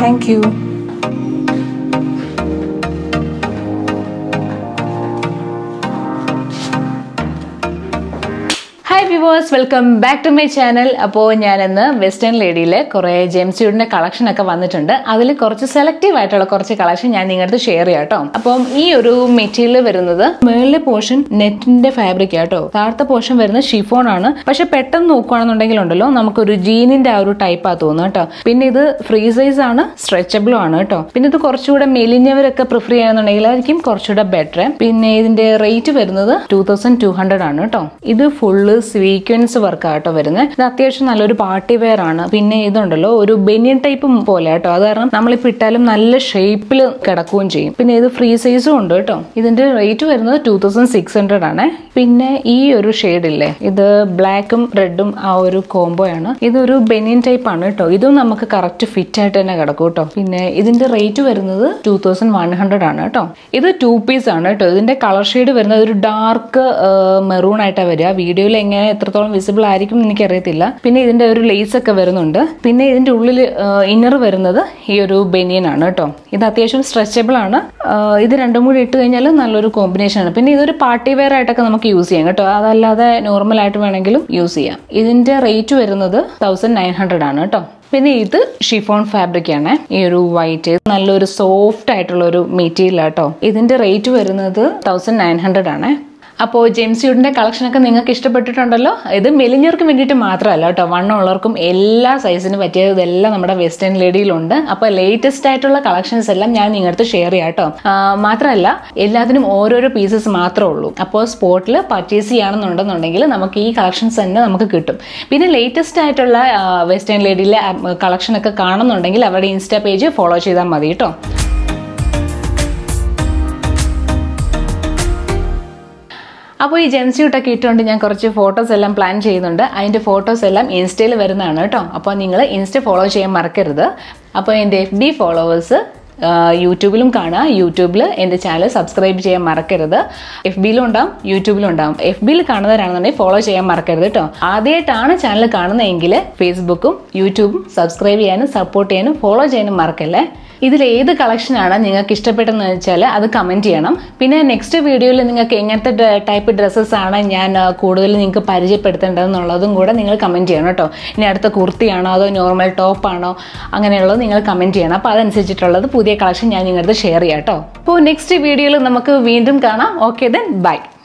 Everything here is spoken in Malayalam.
thank you hi viewers welcome back to my channel അപ്പോൾ ഞാനിന്ന് വെസ്റ്റേൺ ലേഡിയിൽ കുറേ ജെംസ്യൂഡിൻ്റെ കളക്ഷൻ ഒക്കെ വന്നിട്ടുണ്ട് അതിൽ കുറച്ച് സെലക്റ്റീവ് ആയിട്ടുള്ള കുറച്ച് കളക്ഷൻ ഞാൻ നിങ്ങളുടെ ഷെയർ ചെയ്യാം കേട്ടോ അപ്പം ഈ ഒരു മെറ്റീരിയൽ വരുന്നത് മുകളിലെ പോർഷൻ നെറ്റിന്റെ ഫാബ്രിക് ആട്ടോ താഴത്തെ പോർഷൻ വരുന്നത് ഷിഫോൺ ആണ് പക്ഷെ പെട്ടെന്ന് നോക്കുകയാണെന്നുണ്ടെങ്കിൽ ഉണ്ടല്ലോ നമുക്കൊരു ജീനിന്റെ ആ ഒരു ടൈപ്പാ തോന്നുന്നു കേട്ടോ പിന്നെ ഇത് ഫ്രീ സൈസ് ആണ് സ്ട്രെച്ചബിളും ആണ് കേട്ടോ പിന്നെ ഇത് കുറച്ചുകൂടെ മെലിഞ്ഞവരൊക്കെ പ്രിഫർ ചെയ്യാന്നുണ്ടെങ്കിൽ ആയിരിക്കും കുറച്ചുകൂടെ ബെറ്റർ പിന്നെ ഇതിന്റെ റേറ്റ് വരുന്നത് ടൂ തൗസൻഡ് ടു ഹൺഡ്രഡ് ആണ് കേട്ടോ ഇത് ഫുള്ള് സ്വീക്വൻസ് വർക്ക് ആട്ടോ വരുന്നത് ഇത് അത്യാവശ്യം നല്ലൊരു പാർട്ടി വെയർ ആണ് പിന്നെ ഇതുണ്ടല്ലോ ഒരു ബെനിയൻ ടൈപ്പ് പോലെ കേട്ടോ അത് കാരണം നമ്മളിപ്പോൾ ഇട്ടാലും നല്ല ഷേപ്പിൽ കിടക്കുകയും ചെയ്യും പിന്നെ ഇത് ഫ്രീ സൈസും ഉണ്ട് കേട്ടോ ഇതിന്റെ റേറ്റ് വരുന്നത് ടൂ തൗസൻഡ് സിക്സ് ഹൺഡ്രഡ് ആണ് പിന്നെ ഈ ഒരു ഷെയ്ഡ് ഇല്ലേ ഇത് ബ്ലാക്കും റെഡും ആ ഒരു കോംബോ ആണ് ഇതൊരു ബെനിയൻ ടൈപ്പ് ആണ് കേട്ടോ ഇതും നമുക്ക് കറക്റ്റ് ഫിറ്റ് ആയിട്ട് തന്നെ കിടക്കും കേട്ടോ പിന്നെ ഇതിന്റെ റേറ്റ് വരുന്നത് ടൂ തൗസൻഡ് വൺ ഹൺഡ്രഡ് ആണ് കേട്ടോ ഇത് ടു പീസ് ആണ് കേട്ടോ ഇതിന്റെ കളർ ഷെയ്ഡ് വരുന്നത് ഒരു ഡാർക്ക് മെറൂൺ ആയിട്ടാണ് വരിക വീഡിയോയിൽ എങ്ങനെ എത്രത്തോളം വിസിബിൾ ആയിരിക്കും എന്ന് എനിക്കറിയത്തില്ല പിന്നെ ഇതിന്റെ ഒരു ലേസ് ഒക്കെ വരുന്നുണ്ട് പിന്നെ ഇതിന്റെ ഉള്ളിൽ ഇന്നർ വരുന്നത് ഈ ഒരു ബനിയൻ ആണ് കേട്ടോ ഇത് അത്യാവശ്യം സ്ട്രെച്ചബിൾ ആണ് ആ, ഇത് രണ്ടും കൂടി ഇട്ട് കഴിഞ്ഞാൽ നല്ലൊരു കോമ്പിനേഷൻ ആണ് പിന്നെ ഇതൊരു പാർട്ടി വെയർ ആയിട്ടൊക്കെ നമുക്ക് യൂസ് ചെയ്യാം കേട്ടോ അതല്ലാതെ നോർമൽ ആയിട്ട് വേണമെങ്കിലും യൂസ് ചെയ്യാം ഇതിന്റെ റേറ്റ് വരുന്നത് തൗസൻഡ് നയൻ ഹൺഡ്രഡ് ആണ് കേട്ടോ പിന്നെ ഇത് ഷിഫോൺ ഫാബ്രിക് ആണ് ഈ ഒരു വൈറ്റ് നല്ലൊരു സോഫ്റ്റ് ആയിട്ടുള്ള ഒരു മെറ്റീരിയൽ ആട്ടോ ഇതിന്റെ റേറ്റ് വരുന്നത് തൗസൻഡ് നയൻ ഹൺഡ്രഡ് ആണ് അപ്പോൾ ജെയിംസ് യൂഡിന്റെ കളക്ഷനൊക്കെ നിങ്ങൾക്ക് ഇഷ്ടപ്പെട്ടിട്ടുണ്ടല്ലോ ഇത് മെലിഞ്ഞവർക്ക് വേണ്ടിയിട്ട് മാത്രമല്ല കേട്ടോ വണ്ണമുള്ളവർക്കും എല്ലാ സൈസിനും പറ്റിയത് ഇതെല്ലാം നമ്മുടെ വെസ്റ്റേൺ ലേഡിയിലുണ്ട് അപ്പോൾ ലേറ്റസ്റ്റ് ആയിട്ടുള്ള കളക്ഷൻസ് എല്ലാം ഞാൻ നിങ്ങളുടെ ഷെയർ ചെയ്യാം കേട്ടോ ആ, മാത്രമല്ല എല്ലാത്തിനും ഓരോരോ പീസസ് മാത്രമേ ഉള്ളൂ അപ്പോൾ സ്പോട്ടിൽ പർച്ചേസ് ചെയ്യണമെന്നുണ്ടെന്നുണ്ടെങ്കിൽ നമുക്ക് ഈ കളക്ഷൻസ് തന്നെ നമുക്ക് കിട്ടും പിന്നെ ലേറ്റസ്റ്റ് ആയിട്ടുള്ള വെസ്റ്റേൺ ലേഡിയിലെ കളക്ഷനൊക്കെ കാണുന്നുണ്ടെങ്കിൽ അവരുടെ ഇൻസ്റ്റാ പേജ് ഫോളോ ചെയ്താൽ മതി കേട്ടോ അപ്പോൾ ഈ ജെൻസ്യൂട്ടൊക്കെ ഇട്ടുകൊണ്ട് ഞാൻ കുറച്ച് ഫോട്ടോസ് എല്ലാം പ്ലാൻ ചെയ്യുന്നുണ്ട് അതിൻ്റെ ഫോട്ടോസ് എല്ലാം ഇൻസ്റ്റയിൽ വരുന്നതാണ് കേട്ടോ അപ്പോൾ നിങ്ങൾ ഇൻസ്റ്റ ഫോളോ ചെയ്യാൻ മറക്കരുത് അപ്പോൾ എൻ്റെ എഫ് ബി ഫോളോവേഴ്സ് യൂട്യൂബിലും കാണുക യൂട്യൂബിൽ എൻ്റെ ചാനൽ സബ്സ്ക്രൈബ് ചെയ്യാൻ മറക്കരുത് എഫ് ബിയിലും ഉണ്ടാവും യൂട്യൂബിലും ഉണ്ടാവും എഫ് ബിയിൽ കാണുന്നവരാണെന്നുണ്ടെങ്കിൽ ഫോളോ ചെയ്യാൻ മറക്കരുത് കേട്ടോ ആദ്യമായിട്ടാണ് ചാനൽ കാണുന്നതെങ്കിൽ ഫേസ്ബുക്കും യൂട്യൂബും സബ്സ്ക്രൈബ് ചെയ്യാനും സപ്പോർട്ട് ചെയ്യാനും ഫോളോ ചെയ്യാനും മറക്കല്ലേ ഇതിൽ ഏത് കളക്ഷനാണ് നിങ്ങൾക്ക് ഇഷ്ടപ്പെട്ടതെന്ന് വെച്ചാൽ അത് കമൻറ്റ് ചെയ്യണം പിന്നെ നെക്സ്റ്റ് വീഡിയോയിൽ നിങ്ങൾക്ക് എങ്ങനത്തെ ടൈപ്പ് ഡ്രസ്സസ് ആണ് ഞാൻ ആ, കൂടുതൽ നിങ്ങൾക്ക് പരിചയപ്പെടുത്തേണ്ടതെന്നുള്ളതും കൂടെ നിങ്ങൾ കമൻറ്റ് ചെയ്യണം കേട്ടോ ഇനി അടുത്ത കുർത്തിയാണോ അതോ നോർമൽ ടോപ്പാണോ അങ്ങനെയുള്ളത് നിങ്ങൾ കമൻറ്റ് ചെയ്യണം അപ്പോൾ അതനുസരിച്ചിട്ടുള്ളത് പുതിയ കളക്ഷൻ ഞാൻ നിങ്ങളുടെ ഷെയർ ചെയ്യാം കേട്ടോ അപ്പോൾ നെക്സ്റ്റ് വീഡിയോയിൽ നമുക്ക് വീണ്ടും കാണാം ഓക്കെ ദെൻ ബൈ